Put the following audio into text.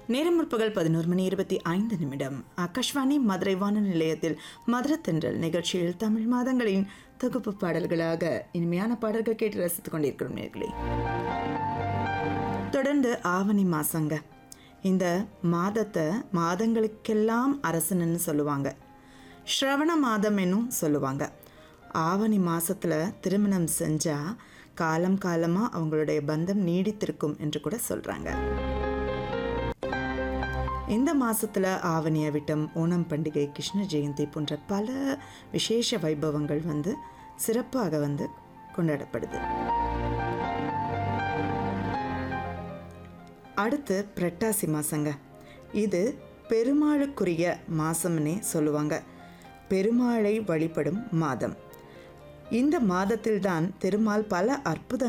நேரம் முற்பகல் பதினோரு மணி இருபத்தி ஐந்து நிமிடம் ஆகாஷ்வாணி மதுரை வானொலி நிலையத்தில் மதுரத்தென்றல் நிகழ்ச்சியில் தமிழ் மாதங்களின் தொகுப்பு பாடல்களாக இனிமையான பாடல்கள் கேட்டு ரசித்துக் கொண்டிருக்கிறோம் நேர்களே தொடர்ந்து ஆவணி மாசங்க இந்த மாதத்தை மாதங்களுக்கெல்லாம் அரசனுன்னு சொல்லுவாங்க ஸ்ரவண மாதம் என்னும் சொல்லுவாங்க ஆவணி மாசத்துல திருமணம் செஞ்சா காலம் காலமா அவங்களுடைய பந்தம் நீடித்திருக்கும் என்று கூட சொல்றாங்க இந்த மாசத்துல ஆவணி அவிட்டம் ஓணம் பண்டிகை கிருஷ்ண ஜெயந்தி போன்ற பல விசேஷ வைபவங்கள் வந்து சிறப்பாக வந்து கொண்டாடப்படுது அடுத்து புரட்டாசி மாசங்க இது பெருமாளுக்குரிய மாசம்னே சொல்லுவாங்க பெருமாளை வழிபடும் மாதம் இந்த மாதத்தில்தான் திருமால் பல அற்புத